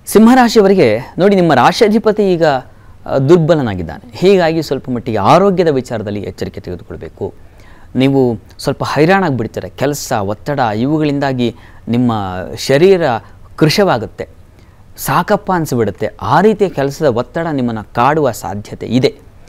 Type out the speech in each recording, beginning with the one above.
ಸಿಂಹರಾಶಿಯವರಿಗೆ ನೋಡಿ ನಿಮ್ಮ ರಾಶಿಯಾಧಿಪತಿ ಈಗ ಆ, ದುರ್ಬಲನಾಗಿದ್ದಾನೆ ಹೀಗಾಗಿ ಸ್ವಲ್ಪ ಮಟ್ಟಿಗೆ ಆರೋಗ್ಯದ ವಿಚಾರದಲ್ಲಿ ಎಚ್ಚರಿಕೆ ತೆಗೆದುಕೊಳ್ಬೇಕು ನೀವು ಸ್ವಲ್ಪ ಹೈರಾಣಾಗ್ಬಿಡ್ತೀರ ಕೆಲಸ ಒತ್ತಡ ಇವುಗಳಿಂದಾಗಿ ನಿಮ್ಮ ಶರೀರ ಕೃಶವಾಗುತ್ತೆ ಸಾಕಪ್ಪ ಅನಿಸ್ಬಿಡುತ್ತೆ ಆ ರೀತಿಯ ಕೆಲಸದ ಒತ್ತಡ ನಿಮ್ಮನ್ನು ಕಾಡುವ ಸಾಧ್ಯತೆ ಇದೆ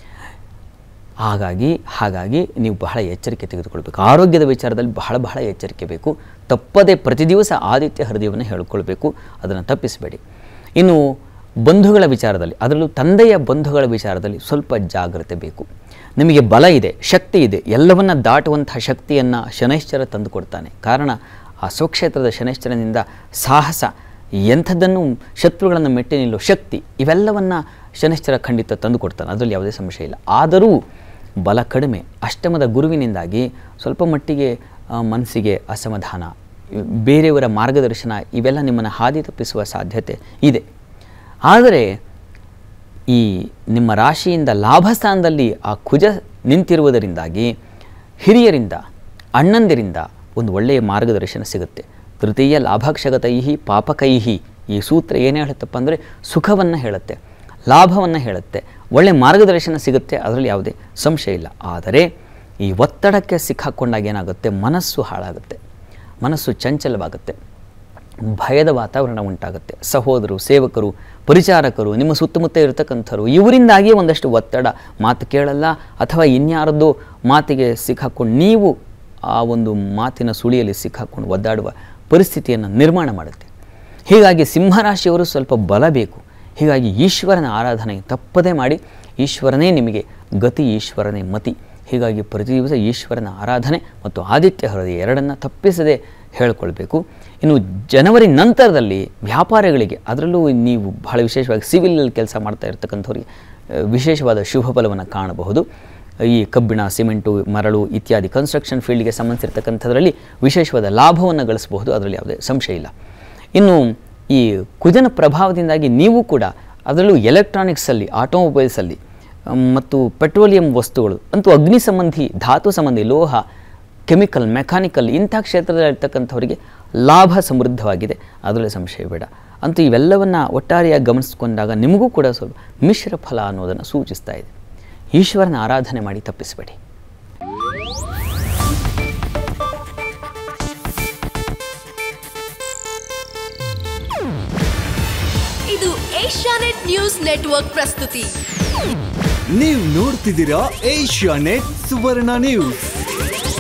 ಹಾಗಾಗಿ ಹಾಗಾಗಿ ನೀವು ಬಹಳ ಎಚ್ಚರಿಕೆ ತೆಗೆದುಕೊಳ್ಬೇಕು ಆರೋಗ್ಯದ ವಿಚಾರದಲ್ಲಿ ಬಹಳ ಬಹಳ ಎಚ್ಚರಿಕೆ ಬೇಕು ತಪ್ಪದೇ ಪ್ರತಿ ದಿವಸ ಆದಿತ್ಯ ಹೃದಯವನ್ನು ಹೇಳ್ಕೊಳ್ಬೇಕು ಅದನ್ನು ತಪ್ಪಿಸಬೇಡಿ ಇನ್ನು ಬಂಧುಗಳ ವಿಚಾರದಲ್ಲಿ ಅದರಲ್ಲೂ ತಂದೆಯ ಬಂಧುಗಳ ವಿಚಾರದಲ್ಲಿ ಸ್ವಲ್ಪ ಜಾಗ್ರತೆ ಬೇಕು ನಿಮಗೆ ಬಲ ಇದೆ ಶಕ್ತಿ ಇದೆ ಎಲ್ಲವನ್ನ ದಾಟುವಂತಹ ಶಕ್ತಿಯನ್ನು ಶನೈಶ್ಚರ ತಂದುಕೊಡ್ತಾನೆ ಕಾರಣ ಆ ಸ್ವಕ್ಷೇತ್ರದ ಶನೈಶ್ಚರನಿಂದ ಸಾಹಸ ಎಂಥದ್ದನ್ನು ಶತ್ರುಗಳನ್ನು ಮೆಟ್ಟಿ ನಿಲ್ಲೋ ಶಕ್ತಿ ಇವೆಲ್ಲವನ್ನ ಶನಿಶ್ಚರ ಖಂಡಿತ ತಂದು ಕೊಡ್ತಾನೆ ಅದರಲ್ಲಿ ಯಾವುದೇ ಸಮಸ್ಯೆ ಇಲ್ಲ ಆದರೂ ಬಲ ಕಡಿಮೆ ಅಷ್ಟಮದ ಗುರುವಿನಿಂದಾಗಿ ಸ್ವಲ್ಪ ಮಟ್ಟಿಗೆ ಆ, ಮನಸ್ಸಿಗೆ ಅಸಮಾಧಾನ ಇವ್- ಬೇರೆಯವರ ಮಾರ್ಗದರ್ಶನ ಇವೆಲ್ಲ ನಿಮ್ಮನ್ನು ಹಾದಿ ತಪ್ಪಿಸುವ ಸಾಧ್ಯತೆ ಇದೆ ಆದರೆ ಈ ನಿಮ್ಮ ರಾಶಿಯಿಂದ ಲಾಭ ಸ್ಥಾನದಲ್ಲಿ ಆ ಕುಜ ನಿಂತಿರುವುದರಿಂದಾಗಿ ಹಿರಿಯರಿಂದ ಅಣ್ಣಂದಿರಿಂದ ಒಂದು ಒಳ್ಳೆಯ ಮಾರ್ಗದರ್ಶನ ಸಿಗುತ್ತೆ ತೃತೀಯ ಲಾಭಕ್ಷಗತೈಹಿ ಪಾಪಕೈಹಿ ಈ ಸೂತ್ರ ಏನು ಹೇಳುತ್ತಪ್ಪ ಅಂದರೆ ಸುಖವನ್ನು ಹೇಳುತ್ತೆ ಲಾಭವನ್ನು ಹೇಳುತ್ತೆ ಒಳ್ಳೆಯ ಮಾರ್ಗದರ್ಶನ ಸಿಗುತ್ತೆ ಅದರಲ್ಲಿ ಯಾವುದೇ ಸಂಶಯ ಇಲ್ಲ ಆದರೆ ಈ ಒತ್ತಡಕ್ಕೆ ಸಿಕ್ಕಾಕೊಂಡಾಗ ಏನಾಗುತ್ತೆ ಮನಸ್ಸು ಹಾಳಾಗುತ್ತೆ ಮನಸ್ಸು ಚಂಚಲವಾಗುತ್ತೆ ಭಯದ ವಾತಾವರಣ ಉಂಟಾಗುತ್ತೆ ಸಹೋದರರು ಸೇವಕರು ಪರಿಚಾರಕರು ನಿಮ್ಮ ಸುತ್ತಮುತ್ತ ಇರತಕ್ಕಂಥವ್ರು ಇವರಿಂದಾಗಿಯೇ ಒಂದಷ್ಟು ಒತ್ತಡ ಮಾತು ಕೇಳಲ್ಲ ಅಥವಾ ಇನ್ಯಾರದ್ದೋ ಮಾತಿಗೆ ಸಿಕ್ಕಾಕೊಂಡು ನೀವು ಆ ಒಂದು ಮಾತಿನ ಸುಳಿಯಲ್ಲಿ ಸಿಕ್ಕಾಕೊಂಡು ಒದ್ದಾಡುವ ಪರಿಸ್ಥಿತಿಯನ್ನು ನಿರ್ಮಾಣ ಮಾಡುತ್ತೆ ಹೀಗಾಗಿ ಸಿಂಹರಾಶಿಯವರು ಸ್ವಲ್ಪ ಬಲ ಬೇಕು ಹೀಗಾಗಿ ಈಶ್ವರನ ಆರಾಧನೆ ತಪ್ಪದೇ ಮಾಡಿ ಈಶ್ವರನೇ ನಿಮಗೆ ಗತಿ ಈಶ್ವರನೇ ಮತಿ ಹೀಗಾಗಿ ಪ್ರತಿ ದಿವಸ ಈಶ್ವರನ ಆರಾಧನೆ ಮತ್ತು ಆದಿತ್ಯ ಹೃದಯ ಎರಡನ್ನು ತಪ್ಪಿಸದೆ ಹೇಳಿಕೊಳ್ಬೇಕು ಇನ್ನು ಜನವರಿ ನಂತರದಲ್ಲಿ ವ್ಯಾಪಾರಿಗಳಿಗೆ ಅದರಲ್ಲೂ ನೀವು ಬಹಳ ವಿಶೇಷವಾಗಿ ಸಿವಿಲಲ್ಲಿ ಕೆಲಸ ಮಾಡ್ತಾ ಇರ್ತಕ್ಕಂಥವ್ರಿಗೆ ಆ, ವಿಶೇಷವಾದ ಶುಭ ಫಲವನ್ನು ಕಾಣಬಹುದು ಈ ಕಬ್ಬಿಣ ಸಿಮೆಂಟು ಮರಳು ಇತ್ಯಾದಿ ಕನ್ಸ್ಟ್ರಕ್ಷನ್ ಫೀಲ್ಡ್ಗೆ ಸಂಬಂಧಿಸಿರ್ತಕ್ಕಂಥದ್ರಲ್ಲಿ ವಿಶೇಷವಾದ ಲಾಭವನ್ನು ಗಳಿಸಬಹುದು ಅದರಲ್ಲಿ ಯಾವುದೇ ಸಂಶಯ ಇಲ್ಲ ಇನ್ನು ಈ ಕುಜನ ಪ್ರಭಾವದಿಂದಾಗಿ ನೀವು ಕೂಡ ಅದರಲ್ಲೂ ಎಲೆಕ್ಟ್ರಾನಿಕ್ಸಲ್ಲಿ ಆಟೋಮೊಬೈಲ್ಸಲ್ಲಿ ಅಮ್, ಮತ್ತು ಪೆಟ್ರೋಲಿಯಂ ವಸ್ತುಗಳು ಅಂತೂ ಅಗ್ನಿ ಸಂಬಂಧಿ ಧಾತು ಸಂಬಂಧಿ ಲೋಹ ಕೆಮಿಕಲ್ ಮೆಕ್ಯಾನಿಕಲ್ ಇಂಥ ಕ್ಷೇತ್ರದಲ್ಲಿರ್ತಕ್ಕಂಥವರಿಗೆ ಲಾಭ ಸಮೃದ್ಧವಾಗಿದೆ ಅದರಲ್ಲಿ ಸಂಶಯ ಬೇಡ ಅಂತೂ ಇವೆಲ್ಲವನ್ನು ಒಟ್ಟಾರೆಯಾಗಿ ಗಮನಿಸಿಕೊಂಡಾಗ ನಿಮಗೂ ಕೂಡ ಸ್ವಲ್ಪ ಮಿಶ್ರ ಫಲ ಅನ್ನೋದನ್ನು ಸೂಚಿಸ್ತಾ ಇದೆ ಈಶ್ವರನ ಆರಾಧನೆ ಮಾಡಿ ತಪ್ಪಿಸಬೇಡಿ ಇದು ಏಷ್ಯಾನೆಟ್ ನ್ಯೂಸ್ ನೆಟ್ವರ್ಕ್ ಪ್ರಸ್ತುತಿ ನೀವು ನೋಡ್ತಿದ್ದೀರಾ ಏಷ್ಯಾ ನೆಟ್ ಸುವರ್ಣ ನ್ಯೂಸ್